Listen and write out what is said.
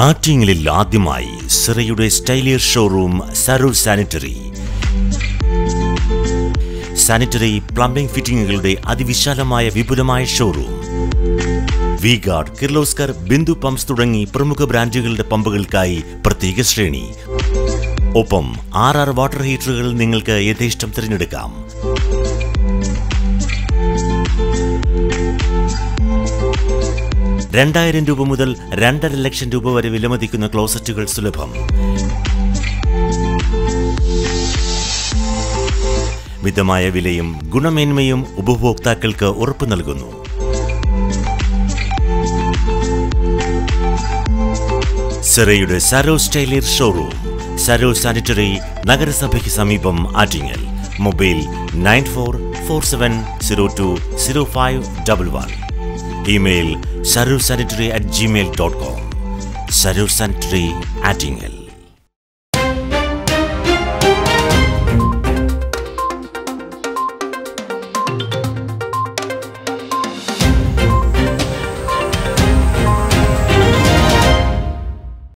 ആറ്റിങ്ങലിൽ ആദ്യമായി സിറയുടെ സ്റ്റൈലിയർ ഷോറൂം സരൂർ സാനിറ്ററി സാനിറ്ററി പ്ലംബിംഗ് ഫിറ്റിംഗുകളുടെ അതിവിശാലമായ വിപുലമായ showroom V Guard Kirloskar Bindu pumps തുടങ്ങി പ്രമുഖ ബ്രാൻഡുകളുടെ പമ്പുകൾക്കായി പ്രത്യേക ശ്രേണി ഒപ്പം ആർ ആർ വാട്ടർ ഹീറ്ററുകൾ നിങ്ങൾക്ക് യഥേഷ്ടം തിരഞ്ഞെടുക്കാം രണ്ടായിരം രൂപ മുതൽ രണ്ടര ലക്ഷം രൂപ വരെ വിലമതിക്കുന്ന ക്ലോസറ്റുകൾ സുലഭം മിതമായ വിലയും ഗുണമേന്മയും ഉപഭോക്താക്കൾക്ക് ഉറപ്പു നൽകുന്നു സെറയുടെ സരോ സ്റ്റൈലിയർ ഷോറൂം സരോ സാനിറ്ററി നഗരസഭയ്ക്ക് സമീപം Attingal mobile nine four four seven zero two zero five double one email Saro sanitary at Gmail dot com Saro sanitary Attingal